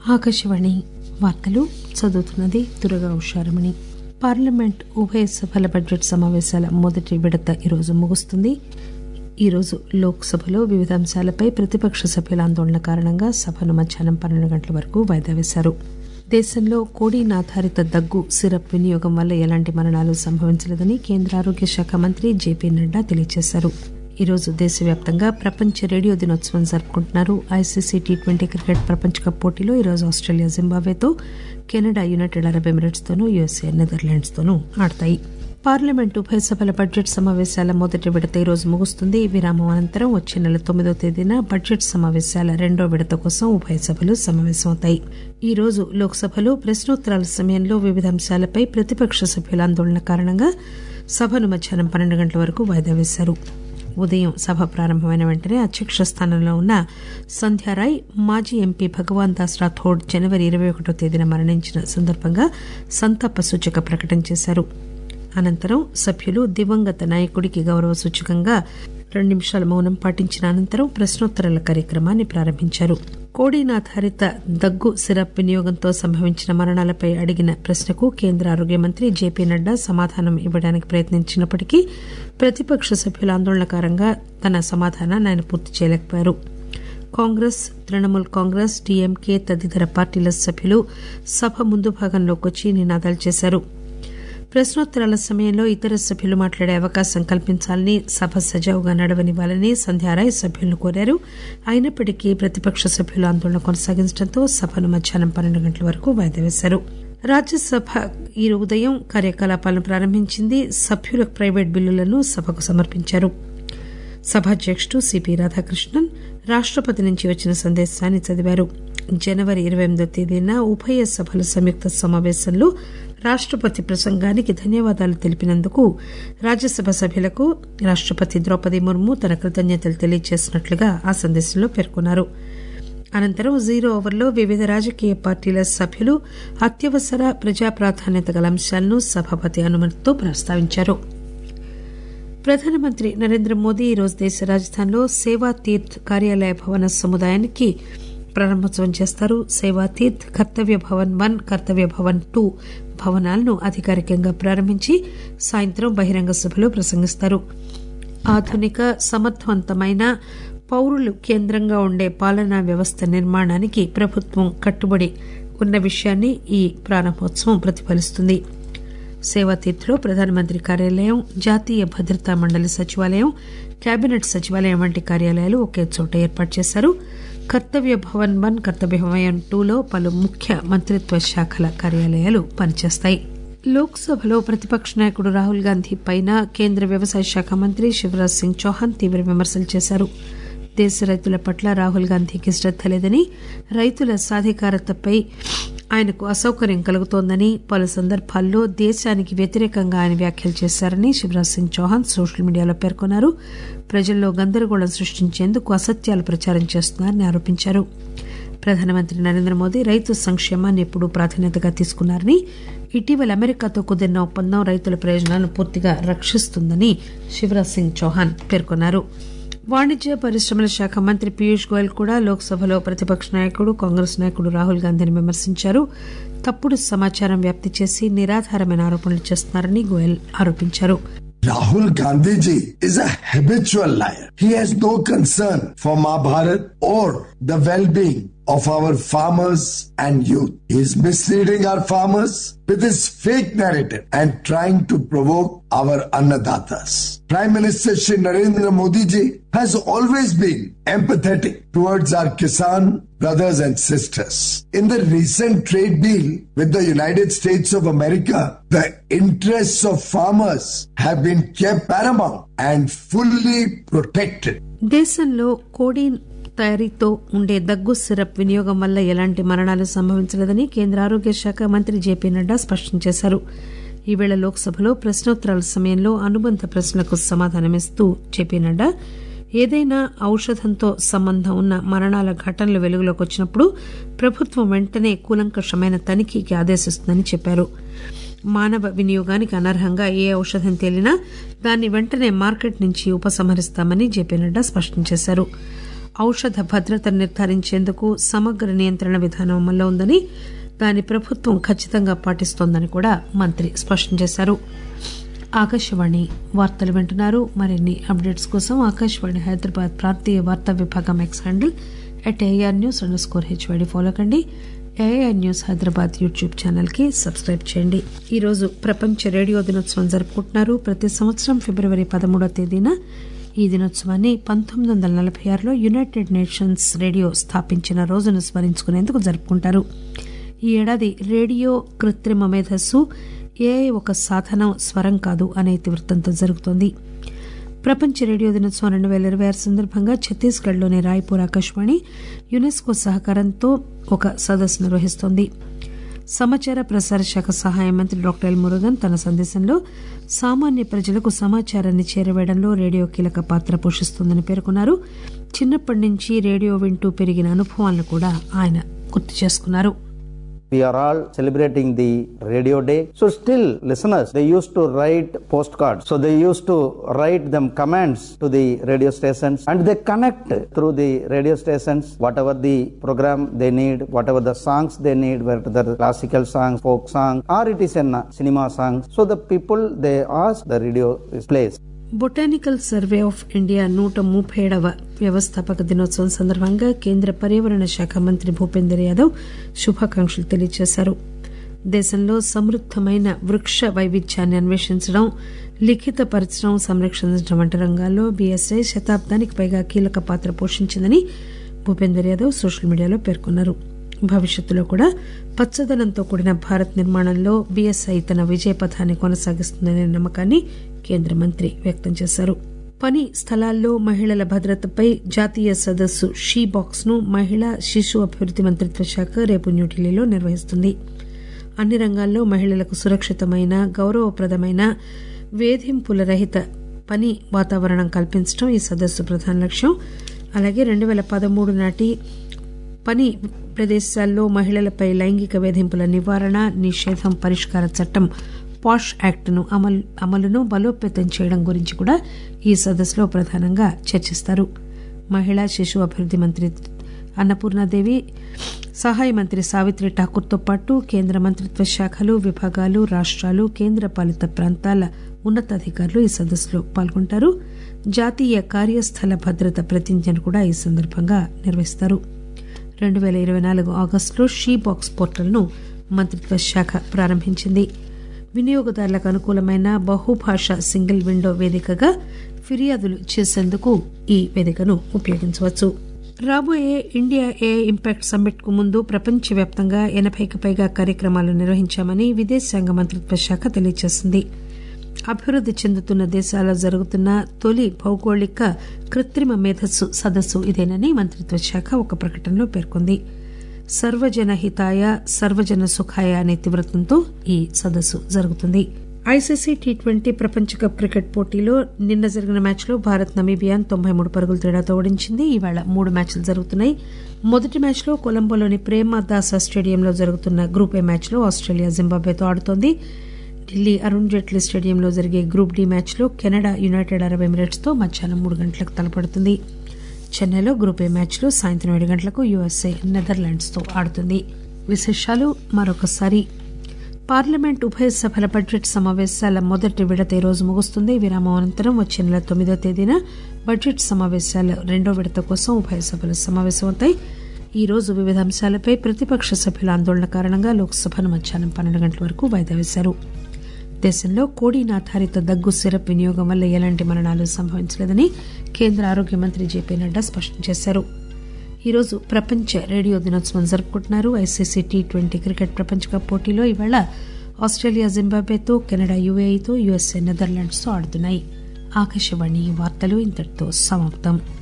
ఆకాశవాణి వార్తలు చదువుతున్నది దురగా ఉషారమణి పార్లమెంట్ ఉభయ సభల బడ్జెట్ సమావేశాల మొదటి విడత ఈరోజు ముగుస్తుంది ఈరోజు లోక్ సభలో వివిధ అంశాలపై ప్రతిపక్ష సభ్యుల ఆందోళన కారణంగా సభను మధ్యాహ్నం పన్నెండు గంటల వరకు వాయిదా వేశారు దేశంలో కోడిన్ ఆధారిత దగ్గు సిరప్ వినియోగం వల్ల ఎలాంటి మరణాలు సంభవించలేదని కేంద్ర ఆరోగ్య శాఖ మంత్రి జేపీ నడ్డా తెలియజేశారు ఈరోజు దేశవ్యాప్తంగా ప్రపంచ రేడియో దినోత్సవం జరుపుకుంటున్నారు ఐసీసీ టీ ట్వంటీ క్రికెట్ ప్రపంచ కప్ పోటీలో ఈరోజు ఆస్ట్రేలియా జింబాబ్వేతో కెనడా యునైటెడ్ అరబ్ ఎమిరేట్స్ తోనూ యుఎస్ఏ నెదర్లాండ్స్ తోనూ ఆడతాయి పార్లమెంట్ ఉభయ సభల బడ్జెట్ సమావేశాల మొదటి విడత ఈరోజు ముగుస్తుంది విరామం అనంతరం వచ్చే నెల తొమ్మిదో తేదీన బడ్జెట్ సమావేశాల రెండో విడత కోసం ఉభయ సభలు సమావేశమవుతాయి ఈ రోజు లోక్సభలో ప్రశ్నోత్తరాల సమయంలో వివిధ అంశాలపై ప్రతిపక్ష సభ్యుల ఆందోళన కారణంగా సభను మధ్యాహ్నం పన్నెండు గంటల వరకు వాయిదా వేశారు ఉదయం సభ ప్రారంభమైన వెంటనే అధ్యక్ష స్థానంలో ఉన్న సంధ్యారాయ్ మాజీ ఎంపీ భగవాన్ దాస్ రాథోడ్ జనవరి ఇరవై ఒకటో తేదీన మరణించిన సందర్భంగా సంతాప సూచక ప్రకటన చేశారు అనంతరం సభ్యులు దివంగత నాయకుడికి గౌరవ సూచకంగా రెండు నిమిషాల మౌనం పాటించిన అనంతరం ప్రశ్నోత్తరాల కార్యక్రమాన్ని ప్రారంభించారు కోడిన్ ఆధారిత దగ్గు సిరప్ వినియోగంతో సంభవించిన మరణాలపై అడిగిన ప్రశ్నకు కేంద్ర ఆరోగ్య మంత్రి జేపీ నడ్డా సమాధానం ఇవ్వడానికి ప్రయత్నించినప్పటికీ ప్రతిపక్ష సభ్యుల ఆందోళన కారణంగా తన సమాధానాన్ని ఆయన పూర్తి చేయలేకపోయారు కాంగ్రెస్ తృణమూల్ కాంగ్రెస్ డీఎంకే తదితర పార్టీల సభ్యులు సభ ముందు భాగంలోకి వచ్చి నినాదాలు చేశారు ప్రశ్నోత్తరాల సమయంలో ఇతర సభ్యులు మాట్లాడే అవకాశం కల్పించాలని సభ సజావుగా నడవనివ్వాలని సంధ్యారాయ్ సభ్యులను కోరారు అయినప్పటికీ ప్రతిపక్ష సభ్యులు ఆందోళన కొనసాగించడంతో సభను మధ్యాహ్నం పన్నెండు గంటల వరకు వాయిదా వేశారు రాజ్యసభ ఈ ఉదయం కార్యకలాపాలను ప్రారంభించింది సభ్యుల ప్రైవేట్ బిల్లులను సభకు సమర్పించారు సభాధ్యకుడు సిపి రాధాకృష్ణన్ రాష్టపతి నుంచి వచ్చిన సందేశాన్ని చదివారు జనవరి ఇరవై ఎనిమిదో తేదీన ఉభయ సభల సంయుక్త సమావేశంలో రాష్టపతి ప్రసంగానికి ధన్యవాదాలు తెలిపినందుకు రాజ్యసభ సభ్యులకు రాష్టపతి ద్రౌపది ముర్ము తన కృతజ్ఞతలు తెలియజేసినట్లుగా ఆ సందేశంలో పేర్కొన్నారు అనంతరం జీరో ఓవర్లో వివిధ రాజకీయ పార్టీల సభ్యులు అత్యవసర ప్రజా ప్రాధాన్యత గల అంశాలను సభాపతి అనుమతితో ప్రస్తావించారు ప్రధానమంత్రి నరేంద్ర మోదీ ఈరోజు దేశ రాజధానిలో సేవా తీర్థ్ కార్యాలయ భవన సముదాయానికి ప్రారంభోత్సవం చేస్తారు సేవా తీర్థ్ కర్తవ్య భవన్ వన్ కర్తవ్య భవన్ టూ భవనాలను అధికారికంగా ప్రారంభించి సాయంత్రం బహిరంగ సభలో ప్రసంగిస్తారు ఆధునిక సమర్థవంతమైన పౌరులు కేంద్రంగా ఉండే పాలనా వ్యవస్థ నిర్మాణానికి ప్రభుత్వం కట్టుబడి ఉన్న విషయాన్ని ఈ ప్రారంభోత్సవం ప్రతిఫలిస్తుంది సేవాతీర్థ్లో ప్రధానమంత్రి కార్యాలయం జాతీయ భద్రతా మండలి సచివాలయం కేబినెట్ సచివాలయం వంటి కార్యాలయాలు ఒకే చోట ఏర్పాటు చేశారు కర్తవ్య భవన్ వన్ కర్తవ్య భవన్ టూలో పలు ముఖ్య మంత్రిత్వ శాఖల కార్యాలయాలు పనిచేస్తాయి లోక్సభలో ప్రతిపక్ష నాయకుడు రాహుల్ గాంధీ పైన కేంద్ర వ్యవసాయ శాఖ మంత్రి శివరాజ్ సింగ్ చౌహాన్ తీవ్ర విమర్శలు చేశారు దేశ రైతుల పట్ల రాహుల్ గాంధీకి శ్రద్ద లేదని రైతుల సాధికారతపై ఆయనకు అసౌకర్యం కలుగుతోందని పలు సందర్భాల్లో దేశానికి వ్యతిరేకంగా ఆయన వ్యాఖ్యలు చేశారని శివరాజ్ సింగ్ చౌహాన్ సోషల్ మీడియాలో పేర్కొన్నారు ప్రజల్లో గందరగోళం సృష్టించేందుకు అసత్యాలు ప్రచారం చేస్తున్నారని ఆరోపించారు ప్రధానమంత్రి నరేంద్ర మోదీ రైతు సంక్షేమాన్ని ఎప్పుడూ ప్రాధాన్యతగా తీసుకున్నారని ఇటీవల అమెరికాతో కుదిరిన ఒప్పందం రైతుల ప్రయోజనాలను పూర్తిగా రక్షిస్తుందని శివరాజ్ సింగ్ చౌహాన్ పేర్కొన్నారు వాణిజ్య పరిశ్రమల శాఖ మంత్రి పీయూష్ గోయల్ కూడా లోక్సభలో ప్రతిపక్ష నాయకుడు కాంగ్రెస్ నాయకుడు రాహుల్ గాంధీని విమర్శించారు తప్పుడు సమాచారం వ్యాప్తి చేసి నిరాధారమైన ఆరోపణలు చేస్తున్నారని గోయల్ ఆరోపించారు Rahul Gandhi ji is a habitual liar. He has no concern for Mahabharat or the well-being of our farmers and youth. He is misleading our farmers with his fake narrative and trying to provoke our annadatas. Prime Minister Shri Narendra Modi ji has always been empathetic towards our Kisan brothers and sisters. In the recent trade deal with the United States of America, the interests of farmers have been kept paramount and fully protected. దేశంలో codeine తయారీతో ఉండే దగ్గు syrup వినియోగం వల్ల ఎలాంటి మరణాలు సంభవించలేదని కేంద్ర ఆరోగ్య శాఖ మంత్రి జేపీ నడ్డా స్పష్టం చేశారు ఈవేళ లోక్సభలో ప్రశ్నోత్తరాల సమయంలో అనుబంధ ప్రశ్నలకు సమాధానమిస్తూ జేపీ నడ్డా ఏదైనా ఔషధంతో సంబంధం ఉన్న మరణాల ఘటనలు వెలుగులోకి వచ్చినప్పుడు ప్రభుత్వం వెంటనే కూలంకషమైన తనిఖీకి ఆదేశిస్తుందని చెప్పారు మానవ వినియోగానికి అనర్హంగా ఏ ఔషధం తేలినా దాన్ని వెంటనే మార్కెట్ నుంచి ఉపసంహరిస్తామని జేపీ నడ్డా స్పష్టం చేశారు ఔషధ భద్రతను నిర్ధారించేందుకు సమగ్ర నియంత్రణ విధానం అమల్లో ఉందని దాని ప్రభుత్వం ఖచ్చితంగా పాటిస్తోందని కూడా మంత్రి స్పష్టం చేశారు ఆకాశవాణి వార్తలు వింటున్నారు మరిన్ని అప్డేట్స్ కోసం ఆకాశవాణి హైదరాబాద్ ప్రాంతీయ వార్తా విభాగం X handle at AIR news underscore HYD follow కండి AIR news Hyderabad YouTube channel కి సబ్స్క్రైబ్ చేయండి ఈ రోజు ప్రపంచ రేడియో దినోత్సవం జరుపుకుంటున్నారు ప్రతి సంవత్సరం ఫిబ్రవరి పదమూడవ తేదీన ఈ దినోత్సవాన్ని పంతొమ్మిది వందల నలభై ఆరులో యునైటెడ్ నేషన్స్ రేడియో స్థాపించిన రోజును స్మరించుకునేందుకు జరుపుకుంటారు ఈ ఏడాది రేడియో కృత్రిమ మేధస్సు ఏఐ ఒక సాధనం స్వరం కాదు అనే ఇతివృత్తంతో జరుగుతోంది ప్రపంచ రేడియో దినోత్సవం రెండు వేల ఇరవై ఆరు సందర్భంగా ఛత్తీస్గఢ్లోని రాయ్పూర్ ఆకాశవాణి యునెస్కో సహకారంతో ఒక సదస్సు నిర్వహిస్తోంది సమాచార ప్రసార శాఖ సహాయ మంత్రి డాక్టర్ ఎల్ మురుగన్ తన సందేశంలో సామాన్య ప్రజలకు సమాచారాన్ని చేరవేయడంలో రేడియో కీలక పాత్ర పోషిస్తోందని పేర్కొన్నారు చిన్నప్పటి నుంచి రేడియో వింటూ పెరిగిన అనుభవాలను కూడా ఆయన గుర్తు చేసుకున్నారు We are all celebrating the radio day. So still listeners, they used to write postcards. So they used to write them comments to the radio stations and they connect through the radio stations whatever the program they need, whatever the songs they need, whether the classical songs, folk songs, or it is a cinema songs. So the people they ask the radio plays. Botanical survey of India నూట ముప్పై ఏడవ వ్యవస్థాపక దినోత్సవం సందర్భంగా కేంద్ర పర్యావరణ శాఖ మంత్రి భూపేందర్ యాదవ్ శుభాకాంక్షలు తెలియజేశారు దేశంలో సమృద్దమైన వృక్ష వైవిధ్యాన్ని అన్వేషించడం లిఖితపరచడం సంరక్షించడం వంటి రంగాల్లో బీఎస్ఐ శతాబ్దానికి పైగా కీలక పాత్ర పోషించిందని భూపేందర్ యాదవ్ సోషల్ మీడియాలో పేర్కొన్నారు భవిష్యత్తులో కూడా పచ్చదనంతో కూడిన భారత్ నిర్మాణంలో బీఎస్ఐ తన విజయపథాన్ని కొనసాగిస్తుందనే నమ్మకాన్ని కేంద్ర మంత్రి వ్యక్తం చేశారు పని స్థలాల్లో మహిళల భద్రతపై జాతీయ సదస్సు షీ బాక్స్ ను మహిళా శిశు అభివృద్ది మంత్రిత్వ శాఖ రేపు న్యూఢిల్లీలో నిర్వహిస్తుంది అన్ని రంగాల్లో మహిళలకు సురక్షితమైన గౌరవప్రదమైన వేధింపుల రహిత పని వాతావరణం కల్పించడం ఈ సదస్సు ప్రధాన లక్ష్యం అలాగే రెండు పేల పదమూడు నాటి పని ప్రదేశాల్లో మహిళలపై లైంగిక వేధింపుల నివారణ నిషేధం పరిష్కార చట్టం పాష్ యాక్ట్ను అమలు అమలును బలోపేతం చేయడం గురించి కూడా ఈ సదస్సులో ప్రధానంగా చర్చిస్తారు మహిళా శిశు అభివృద్ది మంత్రి అన్నపూర్ణాదేవి సహాయ మంత్రి సావిత్రి ఠాకూర్తో పాటు కేంద్ర మంత్రిత్వ శాఖలు విభాగాలు రాష్ట్రాలు కేంద్ర పాలిత ప్రాంతాల ఉన్నతాధికారులు ఈ సదస్సులో పాల్గొంటారు జాతీయ కార్యస్థల భద్రత ప్రతిజ్ఞను కూడా ఈ సందర్భంగా నిర్వహిస్తారు రెండు పేల ఇరవై నాలుగు ఆగస్టులో షీ బాక్స్ పోర్టల్ను మంత్రిత్వ శాఖ ప్రారంభించింది వినియోగదారులకు అనుకూలమైన బహుభాష సింగిల్ విండో వేదికగా ఫిర్యాదులు చేసేందుకు ఈ వేదికను ఉపయోగించవచ్చు రాబోయే ఇండియా ఏ ఇంపాక్ట్ సమ్మిట్ కు ముందు ప్రపంచవ్యాప్తంగా ఎనభైకి పైగా కార్యక్రమాలు నిర్వహించామని విదేశాంగ మంత్రిత్వ శాఖ తెలియజేసింది అభివృద్ది చెందుతున్న దేశాల్లో జరుగుతున్న తొలి భౌగోళిక కృత్రిమ మేధస్సు సదస్సు ఇదేనని మంత్రిత్వ శాఖ ఒక ప్రకటనలో పేర్కొంది సర్వజన హితాయ సర్వజన సుఖాయ అనే తీవ్రతంతో ఈ సదస్సు జరుగుతుంది ఐసీసీ టీ ట్వంటీ ప్రపంచ కప్ క్రికెట్ పోటీలో నిన్న జరిగిన మ్యాచ్లో భారత్ నమీబియాన్ తొంభై మూడు పరుగుల తేడాతో ఓడించింది ఈవేళ మూడు మ్యాచ్లు జరుగుతున్నాయి మొదటి మ్యాచ్లో కొలంబోలోని ప్రేమదాస స్టేడియంలో జరుగుతున్న గ్రూప్ ఏ మ్యాచ్లో ఆస్ట్రేలియా జింబాబ్వేతో ఆడుతోంది ఢిల్లీ అరుణ్ జైట్లీ స్టేడియంలో జరిగే గ్రూప్ డి మ్యాచ్లో కెనడా యునైటెడ్ అరబ్ ఎమిరేట్స్తో మధ్యాహ్నం మూడు గంటలకు తలపడుతుంది చెన్నైలో గ్రూప్ ఏ మ్యాచ్లో సాయంత్రం ఏడు గంటలకు యుఎస్ఏ నెదర్లాండ్స్తో ఆడుతుంది విశేషాలు మరొకసారి పార్లమెంట్ ఉభయ సభల బడ్జెట్ సమావేశాల మొదటి విడత ఈ రోజు ముగుస్తుంది విరామం అనంతరం వచ్చే నెల తొమ్మిదో తేదీన బడ్జెట్ సమావేశాల రెండో విడత కోసం ఉభయ సభలు సమావేశమవుతాయి ఈ రోజు వివిధ అంశాలపై ప్రతిపక్ష సభ్యుల ఆందోళన కారణంగా లోక్సభను మధ్యాహ్నం పన్నెండు గంటల వరకు వాయిదా వేశారు దేశంలో కోడిన ఆధారిత దగ్గు సిరప్ వినియోగం వల్ల ఎలాంటి మరణాలు సంభవించలేదని కేంద్ర ఆరోగ్య మంత్రి జేపీ నడ్డా స్పష్టం చేశారు ఈరోజు ప్రపంచ రేడియో దినోత్సవం జరుపుకుంటున్నారు ఐసీసీ టీ ట్వంటీ క్రికెట్ ప్రపంచ కప్ పోటీలో ఇవాళ ఆస్ట్రేలియా జింబాబ్వేతో కెనడా యుఏఈతో యుఎస్ఏ నెదర్లాండ్స్తో ఆడుతున్నాయి ఆకాశవాణి వార్తలు ఇంతటితో సమాప్తం